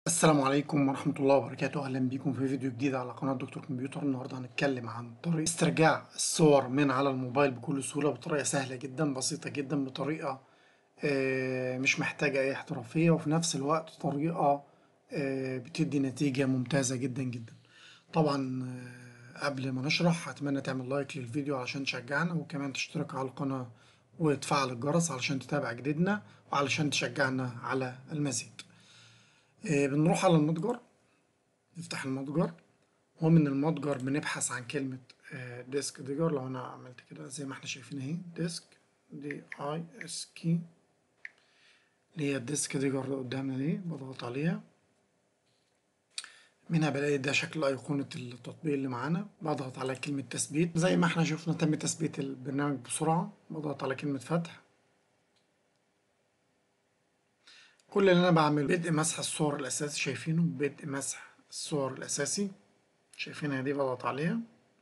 السلام عليكم ورحمة الله وبركاته أهلا بكم في فيديو جديد على قناة دكتور كمبيوتر النهاردة هنتكلم عن طريقة استرجاع الصور من على الموبايل بكل سهولة بطريقة سهلة جدا بسيطة جدا بطريقة آه، مش محتاجة أي احترافية وفي نفس الوقت طريقة آه، بتدي نتيجة ممتازة جدا جدا طبعا آه، قبل ما نشرح أتمنى تعمل لايك للفيديو علشان تشجعنا وكمان تشترك على القناة وتفعل الجرس علشان تتابع جديدنا وعلشان تشجعنا على المزيد آه، بنروح على المتجر نفتح المتجر ومن المتجر بنبحث عن كلمة ديسك ديجر لو أنا عملت كده زي ما احنا شايفين اهي ديسك دي اي اس كي اللي هي الديسك ديجر اللي قدامنا دي بضغط عليها منها بلاقي ده شكل أيقونة التطبيق اللي معانا بضغط على كلمة تثبيت زي ما احنا شفنا تم تثبيت البرنامج بسرعة بضغط على كلمة فتح كل اللي انا بعمله بدء مسح الصور الاساسي شايفينه بدء مسح الصور الاساسي شايفينها دي بضغط عليها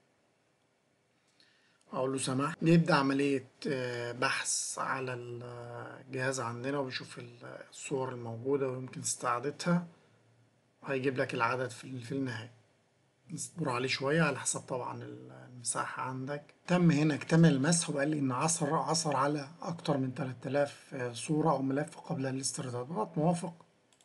اقول له سماح بيبدأ عملية آه، بحث على الجهاز عندنا وبيشوف الصور الموجودة ويمكن استعادتها وهيجيب لك العدد في في النهاية نصبر عليه شوية على حسب طبعا المساحة عندك تم هنا اكتمل المسح وقال لي إن عثر عثر على أكتر من 3000 صورة أو ملف قبل الاسترداد ضغط موافق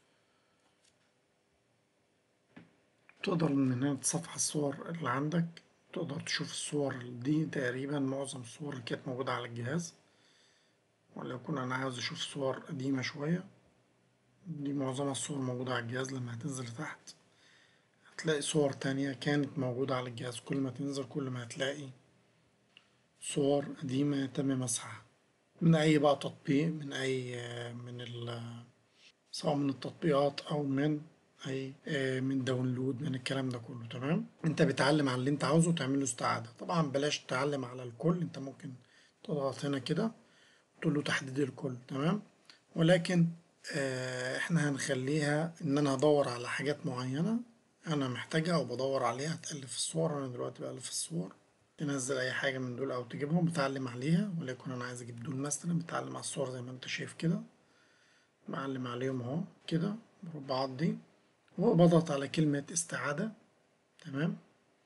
تقدر من هنا تصفح الصور اللي عندك تقدر تشوف الصور دي تقريبا معظم الصور اللي كانت موجودة على الجهاز وليكن أنا عاوز أشوف صور قديمة شوية دي معظمها الصور موجودة على الجهاز لما هتنزل تحت هتلاقي صور تانية كانت موجودة على الجهاز كل ما تنزل كل ما هتلاقي صور قديمة تم مسحها من أي بقى تطبيق من أي من ال سواء من التطبيقات أو من أي من داونلود من الكلام ده كله تمام أنت بتعلم على اللي أنت عاوزه وتعمل له استعادة طبعا بلاش تعلم على الكل أنت ممكن تضغط هنا كده تقول له تحديد الكل تمام ولكن احنا هنخليها ان انا هدور على حاجات معينة انا محتاجها او بدور عليها تألف الصور انا دلوقتي بألف الصور تنزل اي حاجة من دول او تجيبهم بتعلم عليها وليكن انا عايز اجيب دول مثلا بتعلم على الصور زي ما انت شايف كده بعلم عليهم اهو كده مربعات دي وبضغط على كلمة استعادة تمام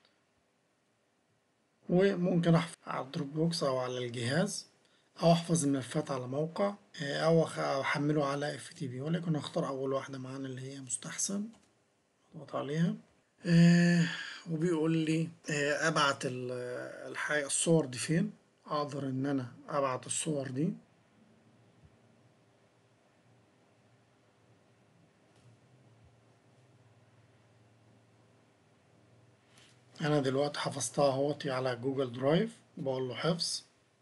وممكن احفظ على الدروب بوكس او على الجهاز او احفظ الملفات على موقع او احمله على اف تي بي ولكن اختار اول واحدة معانا اللي هي مستحسن اضغط عليها آه وبيقول لي آه ابعت الحاجة الصور دي فين اقدر ان انا ابعت الصور دي انا دلوقتي حفظتها اهوتي على جوجل درايف بقول له حفظ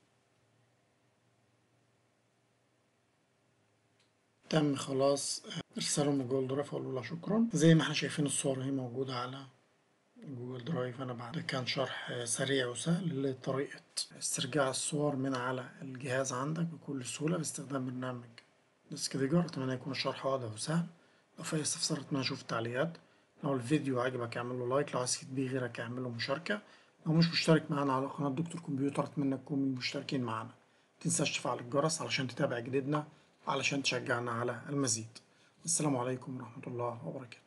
تم خلاص ارساله من جوجل درايف اقول له شكرا زي ما احنا شايفين الصور اهي موجودة على جوجل درايف انا بعد كان شرح سريع وسهل لطريقة استرجاع الصور من على الجهاز عندك بكل سهولة باستخدام برنامج ديسك ديجر اتمنى يكون الشرح واضح وسهل لو في استفسار اتمنى اشوف التعليقات لو الفيديو عجبك اعمل له لايك لو عايز تفيد بيه غيرك اعمل له مشاركة لو مش مشترك معانا على قناة دكتور كمبيوتر اتمنى تكونوا مشتركين معانا متنساش تفعل الجرس علشان تتابع جديدنا علشان تشجعنا على المزيد السلام عليكم ورحمة الله وبركاته